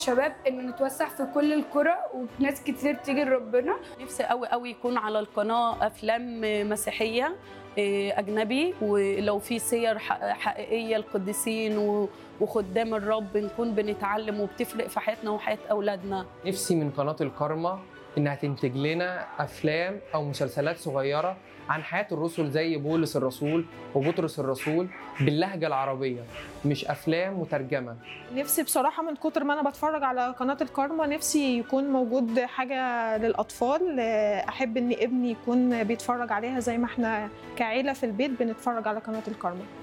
شباب ان نتوسع في كل القرى وناس كتير تيجي لربنا نفسي قوي قوي يكون على القناه افلام مسيحيه إيه، اجنبي ولو في سير ح- حقيقيه القديسين و- وخدام الرب نكون بنتعلم وبتفرق في حياتنا وحياه اولادنا نفسي من قناة الكارما إنها تنتج لنا أفلام أو مسلسلات صغيرة عن حياة الرسل زي بولس الرسول وبطرس الرسول باللهجة العربية مش أفلام مترجمة نفسي بصراحة من كتر ما أنا بتفرج على قناة الكارما نفسي يكون موجود حاجة للأطفال آه، أحب إن ابني يكون بيتفرج عليها زي ما إحنا كعيلة في البيت بنتفرج على قناة الكارما